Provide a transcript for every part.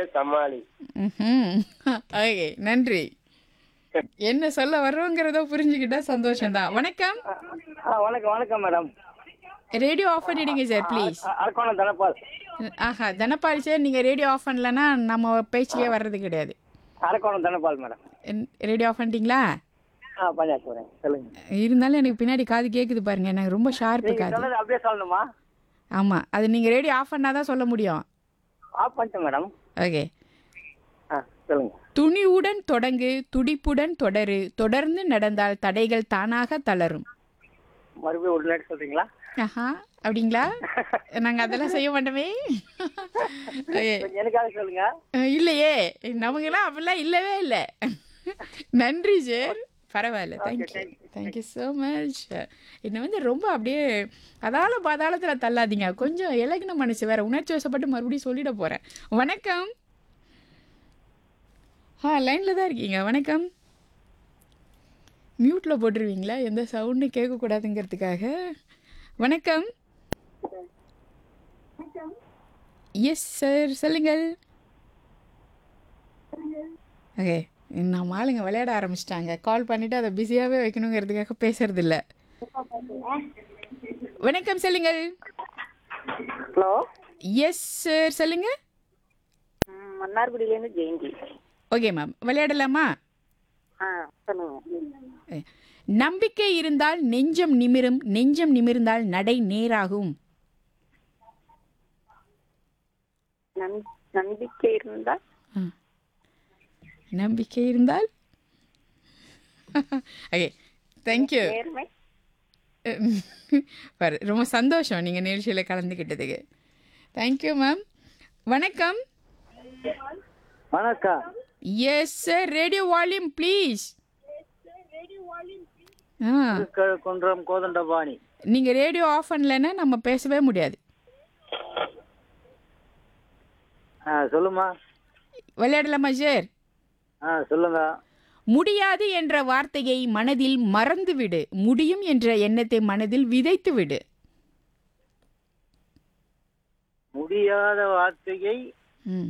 சமாளி ம்ஹும். ஓகே நன்றி என்ன சொல்ல வர்றோங்கிறத புரிஞ்சுக்கிட்டா சந்தோஷம்தான் வணக்கம் ஆ வணக்கம் வணக்கம் மேடம் ரேடியோ ஆஃப் பண்ணிடுங்க சார் ப்ளீஸ் அரக்கோணம் தனபால் ஆஹா தனபால் சார் நீங்கள் ரேடியோ ஆஃப் பண்ணலன்னா நம்ம பேச்சுக்கே வர்றது கிடையாது Arakkonam Dhanapal madam radio off பண்ணிட்டீங்களா ஆ பண்ணியாச்சு மேடம் சொல்லுங்க இருந்தாலும் எனக்கு பின்னாடி காது கேட்குது பாருங்க எனக்கு ரொம்ப ஷார்ப்பு நீங்க காது சொன்னது அப்படியே சொல்லணுமா ஆமாம் அது நீங்கள் ரேடியோ ஆஃப் பண்ணால் தான் சொல்ல முடியும் ஆஃப் பண்ணிட்டேன் மேடம் ஓகே ஆ சொல்லுங்க துணிவுடன் தொடங்கு துடிப்புடன் தொடரு தொடர்ந்து நடந்தால் தடைகள் தானாக தளரும் மறுபடியும் ஒரு நேரம் சொல்றீங்களா ஆஹா அப்படிங்களா நாங்கள் அதெல்லாம் செய்ய மாட்டோமே Okay. கொஞ்சம் எனக்காக சொல்லுங்க அஹ், இல்லையே நமக்கெல்லாம் அப்படிலாம் இல்லவே இல்லை நன்றி சார் பரவாயில்ல தேங்க்யூ தேங்க்யூ ஸோ மச் என்னை வந்து ரொம்ப அப்படியே அதால பாதாளத்தில் தள்ளாதீங்க கொஞ்சம் இலகின மனசு வேற உணர்ச்சி வசப்பட்டு மறுபடியும் சொல்லிட போகிறேன் வணக்கம் ஆ லைனில் தான் இருக்கீங்க வணக்கம் மியூட்டில் போட்டுருவீங்களா எந்த சவுண்டு கேட்கக்கூடாதுங்கிறதுக்காக வணக்கம் எஸ் சார் சொல்லுங்கள் ஓகே நம்ம ஆளுங்க விளையாட ஆரம்பிச்சிட்டாங்க கால் பண்ணிவிட்டு அதை பிஸியாகவே வைக்கணுங்கிறதுக்காக பேசுறது இல்ல வணக்கம் சொல்லுங்கள் ஹலோ எஸ் சார் சொல்லுங்க மன்னார்குடியிலேருந்து ஜெயந்தி ஓகே மேம் விளையாடலாமா ஆ சொல்லுங்க அஹ், நம்பிக்கை இருந்தால் நெஞ்சம் நிமிரும் நெஞ்சம் நிமிர்ந்தால் நடை நேராகும் நம் நம்பிக்கை இருந்தா நம்பிக்கை இருந்தால் ஓகே தேங்க்யூ நேர்மை பாரு ரொம்ப சந்தோஷம் நீங்கள் நிகழ்ச்சியில் கலந்துக்கிட்டதுக்கு தேங்க்யூ மேம் வணக்கம் வணக்கம் yes sir radio volume please ஆ குன்றம் கோதண்டபாணி நீங்கள் ரேடியோ ஆஃப் பண்ணலைன்னா நம்ம பேசவே முடியாது ஆ சொல்லுமா விளையாடலாமா சார் ஆ சொல்லுங்க முடியாது என்ற வார்த்தையை மனதில் மறந்துவிடு முடியும் என்ற எண்ணத்தை மனதில் விதைத்து விடு முடியாத வார்த்தையை ம்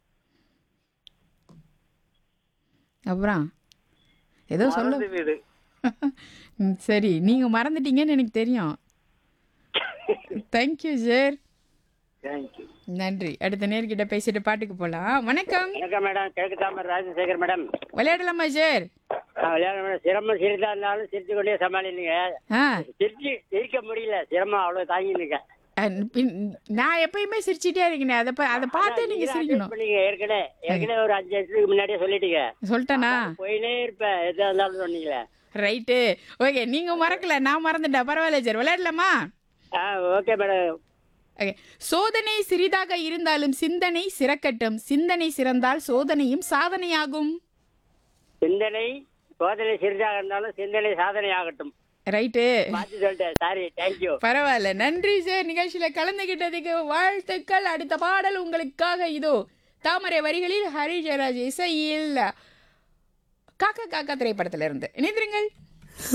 அப்புறம் ஏதோ சொல்ல மறந்து விடு ம், சரி நீங்கள் மறந்துட்டீங்கன்னு எனக்கு தெரியும் தேங்க்யூ சார் தேங்க்யூ நன்றி அடுத்த நேர்கிட்ட பேசிட்டு பாட்டுக்கு போகலாம் வணக்கம் வணக்கம் மேடம் கிழக்கு தாமர் ராஜசேகர் மேடம் விளையாடலாமா சார் விளையாட மேடம் சிரமம் சிறிதா இருந்தாலும் சிரிச்சு கொண்டே சமாளிங்க ஆ சிரிச்சு சிரிக்க முடியல சிரமம் அவ்வளவு தாங்கினுங்க அஹ், பின்- நான் எப்பயுமே சிரிச்சிட்டே இருக்கேன் அதை பா- அதை பார்த்தே நீங்கள் சிரிக்கணும் பண்ணீங்க ஏற்கனவே ஏற்கனவே ஒரு அஞ்சு வருஷத்துக்கு முன்னாடியே சொல்லிட்டீங்க சொல்லிட்டேனா போயினே இருப்பேன் எதா இருந்தாலும் சொன்னீங்களே ரைட்டு ஓகே நீங்கள் மறக்கல நான் மறந்துட்டேன் பரவாயில்ல சார் விளையாடலாமா ஆ ஓகே மேடம் ஓகே சோதனை சிறிதாக இருந்தாலும் சிந்தனை சிறக்கட்டும் சிந்தனை சிறந்தால் சோதனையும் சாதனையாகும் சிந்தனை சோதனை சிறிதாக இருந்தாலும் சிந்தனை சாதனை ஆகட்டும் ரைட்டு மாத்தி சொல்லிட்டேன் சாரி தேங்க்யூ பரவாயில்ல நன்றி சார் நிகழ்ச்சியில கலந்துகிட்டதுக்கு வாழ்த்துக்கள் அடுத்த பாடல் உங்களுக்காக இதோ தாமரை வரிகளில் ஹரி ஜெயராஜ் இசையில் காக்கா காக்கா திரைப்படத்திலிருந்து இணைந்திருங்கள்